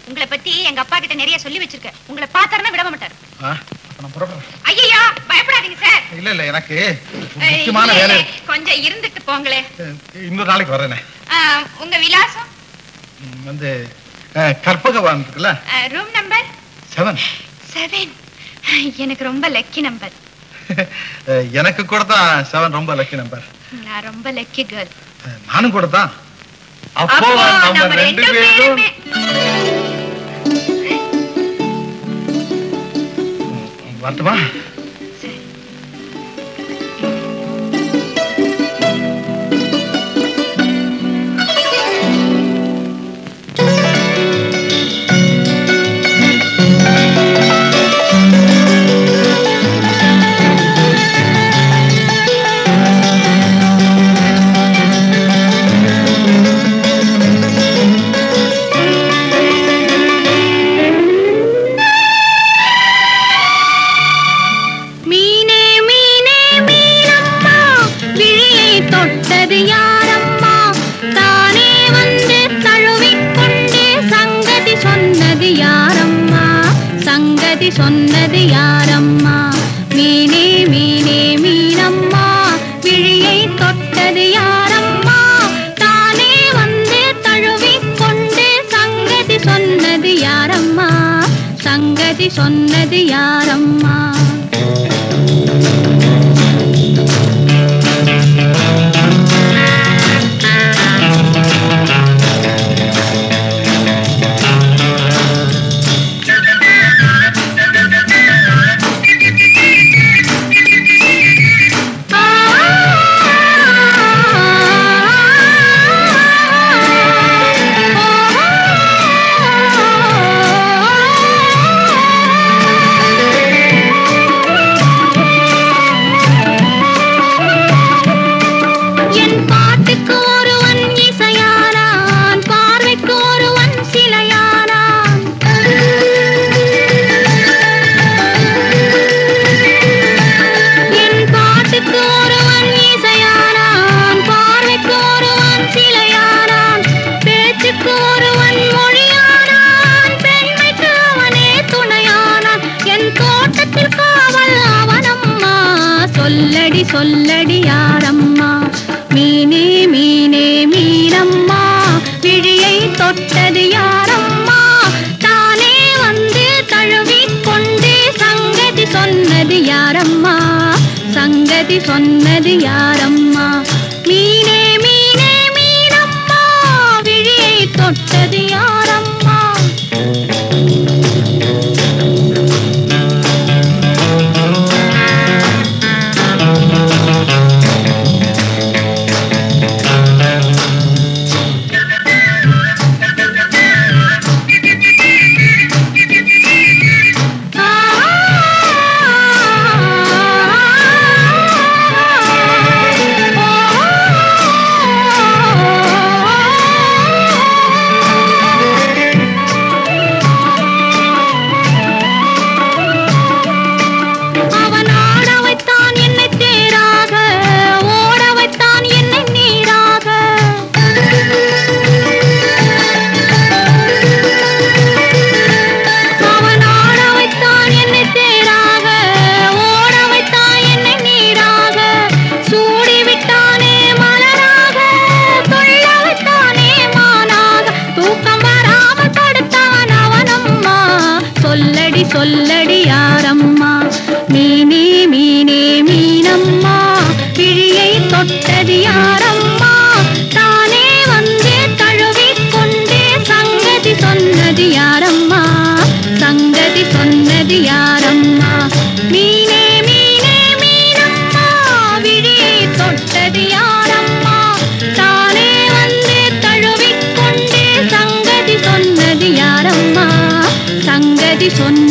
உங்களை பத்தி எங்க அப்பா கிட்ட நிறைய சொல்லி வச்சிருக்கேன் உங்களை பார்த்தாருன்னா விட மாட்டாரு ஆ, அப்ப நான் புறப்படுறேன் ஐயோ பயப்படாதீங்க சார் இல்ல இல்ல எனக்கு ஒரு முக்கியமான வேலை இருக்கு. கொஞ்சம் இருந்துட்டு போங்களே அஹ், இன்னொரு நாளைக்கு வரேனே ஆ, உங்க விலாசம் ம், வந்து அஹ், கற்பகவான் இருக்குல்ல ரூம் நம்பர் செவன் செவன் எனக்கு ரொம்ப லக்கி நம்பர் அஹ், எனக்கு கூட தான் செவன் ரொம்ப லக்கி நம்பர் நான் ரொம்ப லக்கி கேர்ள் நானும் கூட தான் அப்போ நம்ம ரெண்டு பேரும் ம், வரட்டுமா சரி மீனே மீனே மீனம்மா விழியை தொட்டது யாரம்மா தானே வந்து தழுவிக்கொண்டே சங்கதி சொன்னது யாரம்மா சங்கதி சொன்னது யாரம்மா மீனே மீனே மீனம்மா விழியை தொட்டது யாரம்மா தானே வந்து தழுவிக்கொண்டே சங்கதி சொன்னது யாரம்மா சங்கதி சொன்னது யாரம்மா என் பாட்டுக்கு ஒருவன் இசையானான் பார்வைக்கு ஒருவன் சிலையானான் என் பாட்டுக்கு ஒருவன் இசையானான் பார்வைக்கு ஒருவன் சிலையானான் பேச்சுக்கு ஒருவன் மொழியானான் பெண்மைக்கு அவனே துணையானான் என் தோட்டத்தில் காவல் அவனம்மா சொல்லடி சொல்லடி யாரம்மா மீனே மீனே மீனம்மா விழியை தொட்டது யாரம்மா தானே வந்து தழுவிக் கொண்டே சங்கதி சொன்னது யாரம்மா சங்கதி சொன்னது யாரம்மா மீனே மீனே மீனம்மா விழியை தொட்டது யாரம்மா அவன் ஆட வைத்தான் என்னை தேராக ஓட வைத்தான் என்னை நீராக அவன் ஆட வைத்தான் என்னை தேராக ஓட வைத்தான் என்னை நீராக சூடி விட்டானே மலராக துள்ள வைத்தானே மானாக தூக்கம் வராமல் தடுத்தான் அவனம்மா சொல்லடி சொல்லடி யாரம்மா மீனே மீனே மீனம்மா விழியை தொட்டது யாரம்மா தானே வந்து தழுவிக் கொண்டே சங்கதி சொன்னது யாரம்மா சங்கதி சொன்னது யாரம்மா மீனே மீனே மீனம்மா விழியை தொட்டது யாரம்மா தானே வந்து தழுவிக் கொண்டே சங்கதி சொன்னது யாரம்மா சங்கதி சொன்ன